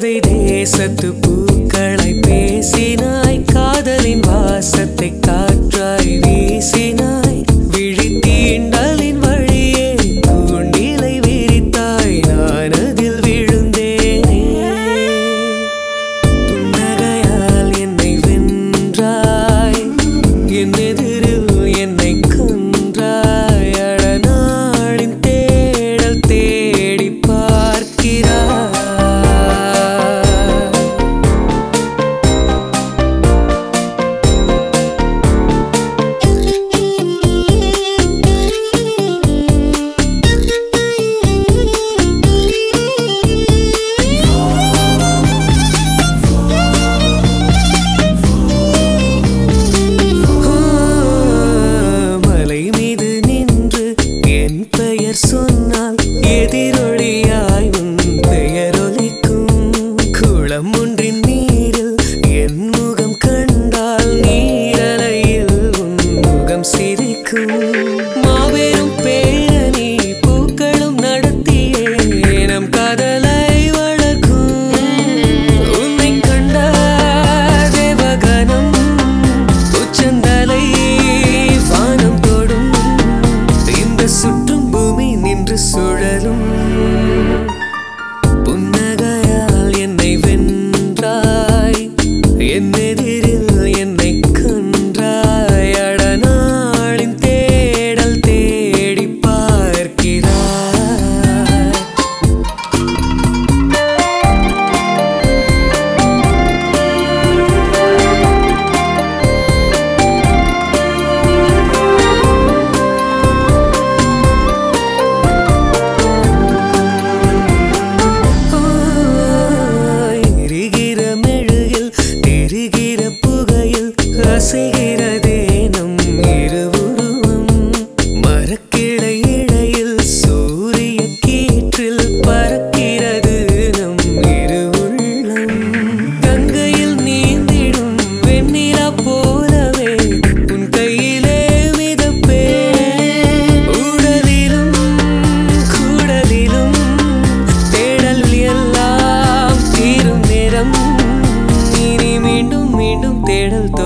தேவதை தேசத்து பூக்களை பேசினாய் காதலின் வாசத்தை காற்றாய் வீசினாய் விழி தீண்டலின் வழியே தூண்டிலை விரித்தாய் நான் அதில் விழுந்தேனே புன்னகையால் என்னை வென்றாய் என் எதிரில் என்னை கொன்றாய் அழநாளின் தேடல் தேடி பார்க்கிறாய் மலை மீது நின்று என் பெயர் சொன்னால் எதிரொலியாய் உன் பெயர் ஒலிக்கும் குளம் ஒன்றின் நீரில் என் முகம் கண்டால் நீரலையில் உன் முகம் சிரிக்கும் மாபெரும் பேரணி பூக்களும் நடத்தியே நம் காதலை வளர்க்கும் உன்னை கண்ட தேவகணம் உச்சந்தலை வானம் தொடும் இந்த சுற்றும் பூமி நின்று சுழலும் புன்னகையால் என்னை வென்றாய் என் எதிரில் என்னை கன்றாய் அடநாளின் தேடல் தேடி பார்க்கிறாய் எரிகிற மெழுகில் எரிகிற புகையில் அசைகிறதே நம் இருவுருவம் மரக்கிளை இடையில் சூரிய கீற்றில் பறக்கிறது நம் இருவுள்ளம் கங்கையில் நீந்திடும் வெண்ணிலா போலவே உன் கையிலே மிதப்பே உடலிலும் கூடலிலும் தேடல் எல்லாம் தீரும் நேரம் இனி மீண்டும் மீண்டும் தேடல்